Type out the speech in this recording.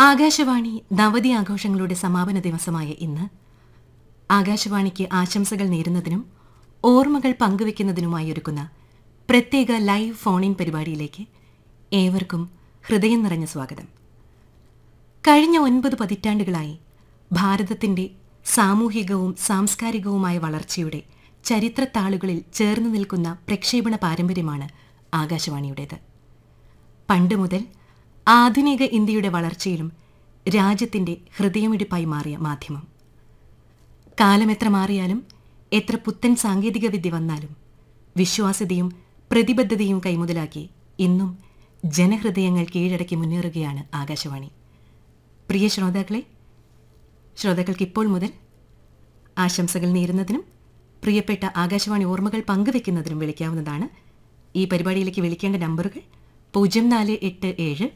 ആകാശവാണി നവതി ആഘോഷങ്ങളുടെ സമാപന ദിവസമായ ഇന്ന് ആകാശവാണിക്ക് ആശംസകൾ നേരുന്നതിനും ഓർമ്മകൾ പങ്കുവെക്കുന്നതിനുമായി ഒരുക്കുന്ന പ്രത്യേക ലൈവ് ഫോൺ ഇൻ പരിപാടിയിലേക്ക് ഏവർക്കും ഹൃദയം നിറഞ്ഞ സ്വാഗതം കഴിഞ്ഞ ഒൻപത് പതിറ്റാണ്ടുകളായി ഭാരതത്തിന്റെ സാമൂഹികവും സാംസ്കാരികവുമായ വളർച്ചയുടെ ചരിത്രത്താളുകളിൽ ചേർന്നു നിൽക്കുന്ന പ്രക്ഷേപണ പാരമ്പര്യമാണ് ആകാശവാണിയുടേത് പണ്ട് മുതൽ ആധുനിക ഇന്ത്യയുടെ വളർച്ചയിലും രാജ്യത്തിന്റെ ഹൃദയമിടിപ്പായി മാറിയ മാധ്യമം കാലം എത്ര മാറിയാലും എത്ര പുത്തൻ സാങ്കേതിക വിദ്യ വന്നാലും വിശ്വാസ്യതയും പ്രതിബദ്ധതയും കൈമുതലാക്കി ഇന്നും ജനഹൃദയങ്ങൾ കീഴടക്കി മുന്നേറുകയാണ് ആകാശവാണി പ്രിയ ശ്രോതാക്കളെ ശ്രോതാക്കൾക്ക് ഇപ്പോൾ മുതൽ ആശംസകൾ നേരുന്നതിനും പ്രിയപ്പെട്ട ആകാശവാണി ഓർമ്മകൾ പങ്കുവെക്കുന്നതിനും വിളിക്കാവുന്നതാണ് ഈ പരിപാടിയിലേക്ക് വിളിക്കേണ്ട നമ്പറുകൾ പൂജ്യം നാല് എട്ട് ഏഴ്